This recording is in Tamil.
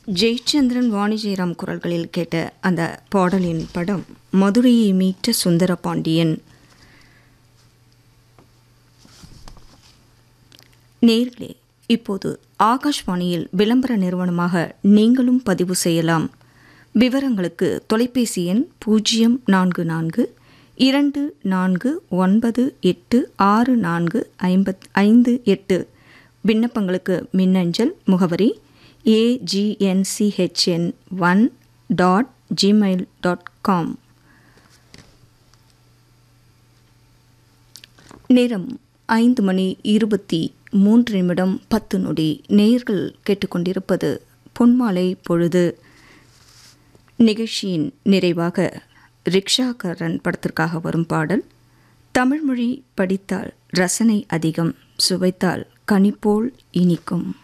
ஜெயச்சந்திரன் வாணி ஜெயராம் குரல்களில் கேட்ட அந்த பாடலின் படம் மதுரையை மீட்ட சுந்தர பாண்டியன் நேர்களே இப்போது ஆகாஷ்வாணியில் விளம்பர நிறுவனமாக நீங்களும் பதிவு செய்யலாம் விவரங்களுக்கு தொலைபேசி எண் பூஜ்ஜியம் நான்கு நான்கு இரண்டு நான்கு ஒன்பது எட்டு ஆறு நான்கு ஐம்பத் ஐந்து எட்டு விண்ணப்பங்களுக்கு மின்னஞ்சல் முகவரி AGNCHN one dot Gmail dot com நேரம் ஐந்து மணி இருபத்தி மூன்று நிமிடம் பத்து நொடி நேயர்கள் கேட்டுக்கொண்டிருப்பது பொன்மாலை பொழுது நிகழ்ச்சியின் நிறைவாக ரிக்ஷாக்காரன் படத்திற்காக வரும் பாடல் தமிழ்மொழி படித்தால் ரசனை அதிகம் சுவைத்தால் கனிப்போல் இனிக்கும்